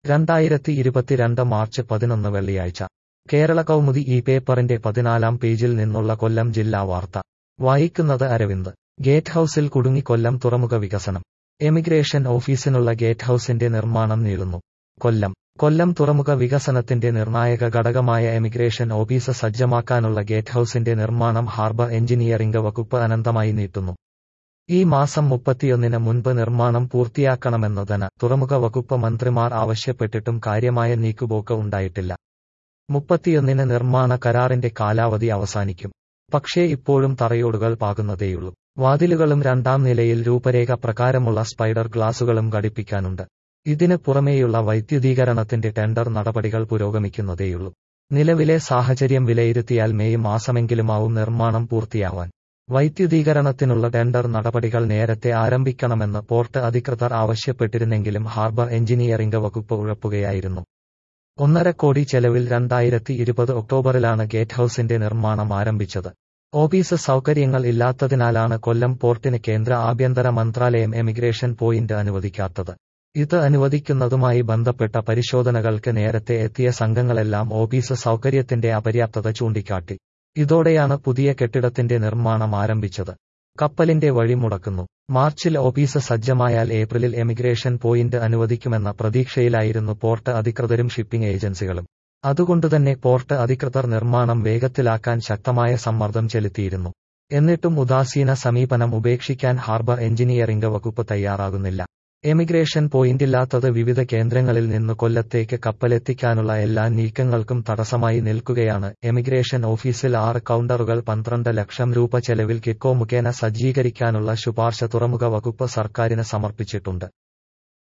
രണ്ടായിരത്തി ഇരുപത്തിരണ്ട് മാർച്ച് പതിനൊന്ന് വെള്ളിയാഴ്ച കേരള കൗമുദി ഈ പേപ്പറിന്റെ പതിനാലാം പേജിൽ നിന്നുള്ള കൊല്ലം ജില്ലാ വാർത്ത വായിക്കുന്നത് അരവിന്ദ് ഗേറ്റ് ഹൌസിൽ കുടുങ്ങി കൊല്ലം തുറമുഖ വികസനം എമിഗ്രേഷൻ ഓഫീസിനുള്ള ഗേറ്റ് ഹൌസിന്റെ നിർമ്മാണം നീളുന്നു കൊല്ലം കൊല്ലം തുറമുഖ വികസനത്തിന്റെ നിർണായക ഘടകമായ എമിഗ്രേഷൻ ഓഫീസ് സജ്ജമാക്കാനുള്ള ഗേറ്റ് ഹൌസിന്റെ നിർമ്മാണം ഹാർബർ എഞ്ചിനീയറിംഗ് വകുപ്പ് അനന്തമായി നീട്ടുന്നു ഈ മാസം മുപ്പത്തിയൊന്നിന് മുൻപ് നിർമ്മാണം പൂർത്തിയാക്കണമെന്ന് ധന തുറമുഖ വകുപ്പ് മന്ത്രിമാർ ആവശ്യപ്പെട്ടിട്ടും കാര്യമായ നീക്കുപോക്ക് ഉണ്ടായിട്ടില്ല മുപ്പത്തിയൊന്നിന് നിർമ്മാണ കരാറിന്റെ കാലാവധി അവസാനിക്കും പക്ഷേ ഇപ്പോഴും തറയോടുകൾ പാകുന്നതേയുള്ളൂ വാതിലുകളും രണ്ടാം നിലയിൽ രൂപരേഖ പ്രകാരമുള്ള സ്പൈഡർ ഗ്ലാസുകളും ഘടിപ്പിക്കാനുണ്ട് ഇതിന് പുറമേയുള്ള വൈദ്യുതീകരണത്തിന്റെ ടെൻഡർ നടപടികൾ പുരോഗമിക്കുന്നതേയുള്ളൂ നിലവിലെ സാഹചര്യം വിലയിരുത്തിയാൽ മെയ് മാസമെങ്കിലുമാവും നിർമ്മാണം പൂർത്തിയാവാൻ വൈദ്യുതീകരണത്തിനുള്ള ടെൻഡർ നടപടികൾ നേരത്തെ ആരംഭിക്കണമെന്ന് പോർട്ട് അധികൃതർ ആവശ്യപ്പെട്ടിരുന്നെങ്കിലും ഹാർബർ എഞ്ചിനീയറിംഗ് വകുപ്പ് ഉഴപ്പുകയായിരുന്നു ഒന്നര കോടി ചെലവിൽ രണ്ടായിരത്തി ഇരുപത് ഒക്ടോബറിലാണ് ഗേറ്റ് ഹൌസിന്റെ നിർമ്മാണം ആരംഭിച്ചത് ഓഫീസ് സൗകര്യങ്ങൾ ഇല്ലാത്തതിനാലാണ് കൊല്ലം പോർട്ടിന് കേന്ദ്ര ആഭ്യന്തര മന്ത്രാലയം എമിഗ്രേഷൻ പോയിന്റ് അനുവദിക്കാത്തത് ഇത് അനുവദിക്കുന്നതുമായി ബന്ധപ്പെട്ട പരിശോധനകൾക്ക് നേരത്തെ എത്തിയ സംഘങ്ങളെല്ലാം ഓഫീസ് സൗകര്യത്തിന്റെ അപര്യാപ്തത ചൂണ്ടിക്കാട്ടി ഇതോടെയാണ് പുതിയ കെട്ടിടത്തിന്റെ നിർമ്മാണം ആരംഭിച്ചത് കപ്പലിന്റെ വഴി മുടക്കുന്നു മാർച്ചിൽ ഓഫീസ് സജ്ജമായാൽ ഏപ്രിലിൽ എമിഗ്രേഷൻ പോയിന്റ് അനുവദിക്കുമെന്ന പ്രതീക്ഷയിലായിരുന്നു പോർട്ട് അധികൃതരും ഷിപ്പിംഗ് ഏജൻസികളും അതുകൊണ്ടുതന്നെ പോർട്ട് അധികൃതർ നിർമ്മാണം വേഗത്തിലാക്കാൻ ശക്തമായ സമ്മർദ്ദം ചെലുത്തിയിരുന്നു എന്നിട്ടും ഉദാസീന സമീപനം ഉപേക്ഷിക്കാൻ ഹാർബർ എഞ്ചിനീയറിംഗ് വകുപ്പ് തയ്യാറാകുന്നില്ല എമിഗ്രേഷൻ പോയിന്റില്ലാത്തത് വിവിധ കേന്ദ്രങ്ങളിൽ നിന്ന് കൊല്ലത്തേക്ക് കപ്പലെത്തിക്കാനുള്ള എല്ലാ നീക്കങ്ങൾക്കും തടസ്സമായി നിൽക്കുകയാണ് എമിഗ്രേഷൻ ഓഫീസിൽ ആറ് കൗണ്ടറുകൾ പന്ത്രണ്ട് ലക്ഷം രൂപ ചെലവിൽ കിക്കോ മുഖേന സജ്ജീകരിക്കാനുള്ള ശുപാർശ തുറമുഖ വകുപ്പ് സർക്കാരിന് സമർപ്പിച്ചിട്ടുണ്ട്